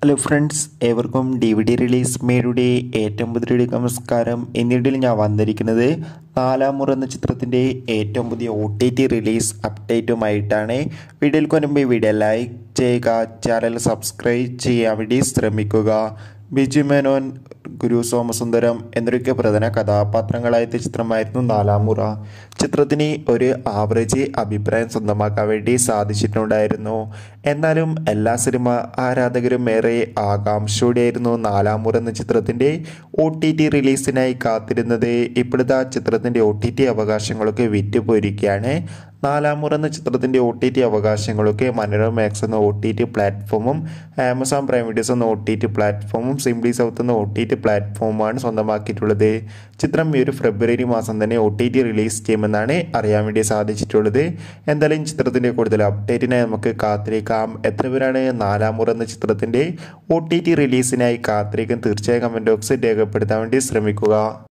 hello friends ഏവർക്കും D V D release മേയുടെ ഏറ്റവും പുതിയ നമസ്കാരം എന്നിടയിൽ ഞാൻ വന്നിരിക്കുന്നത് നാലാം മുറ എന്ന ചിത്രത്തിൻ്റെ ഏറ്റവും പുതിയ ഒ ടി ടി റിലീസ് അപ്ഡേറ്റുമായിട്ടാണ് വീഡിയോയിൽ കൊണ്ടുമ്പോൾ വീഡിയോ ലൈക്ക് ചെയ്യുക ചാനൽ സബ്സ്ക്രൈബ് ചെയ്യാൻ വേണ്ടി ശ്രമിക്കുക ബിജു മേനോൻ ഗുരു സോമസുന്ദരം എന്നൊക്കെ പ്രധാന കഥാപാത്രങ്ങളായ ചിത്രമായിരുന്നു നാലാം മുറ ചിത്രത്തിന് ഒരു ആവറേജ് അഭിപ്രായം സ്വന്തമാക്കാൻ വേണ്ടി സാധിച്ചിട്ടുണ്ടായിരുന്നു എന്നാലും എല്ലാ സിനിമ ആരാധകരും ഏറെ ആകാംക്ഷയോടെയായിരുന്നു നാലാം മുറ എന്ന ചിത്രത്തിൻ്റെ ഒ ടി ടി റിലീസിനായി കാത്തിരുന്നത് ഇപ്പോഴത്തെ ആ ചിത്രത്തിൻ്റെ ഒ ടി ടി അവകാശങ്ങളൊക്കെ വിറ്റുപോയിരിക്കുകയാണ് നാലാം മുറ എന്ന ചിത്രത്തിൻ്റെ ഒ ടി ടി അവകാശങ്ങളൊക്കെ മനോരമ മാക്സ് എന്ന ഒ ടി ടി പ്ലാറ്റ്ഫോമും ആമസോൺ പ്രൈം വീഡിയോസ് എന്ന ഒ ടി ടി പ്ലാറ്റ്ഫോമും സിംപ്ലി സൗത്ത് എന്ന ഒ ടി ടി പ്ലാറ്റ്ഫോമാണ് സ്വന്തമാക്കിയിട്ടുള്ളത് ചിത്രം ഈ ഒരു ഫെബ്രുവരി മാസം തന്നെ ഒ ടി ടി റിലീസ് ചെയ്യുമെന്നാണ് അറിയാൻ വേണ്ടി സാധിച്ചിട്ടുള്ളത് എന്തായാലും ചിത്രത്തിൻ്റെ കൂടുതൽ അപ്ഡേറ്റിനായി നമുക്ക് കാത്തിരിക്കാം എത്ര പേരാണ് നാലാം മുറ എന്ന ചിത്രത്തിൻ്റെ ഒ ടി ടി റിലീസിനായി കാത്തിരിക്കും തീർച്ചയായും കമൻറ്റ് ബോക്സിൽ രേഖപ്പെടുത്താൻ വേണ്ടി ശ്രമിക്കുക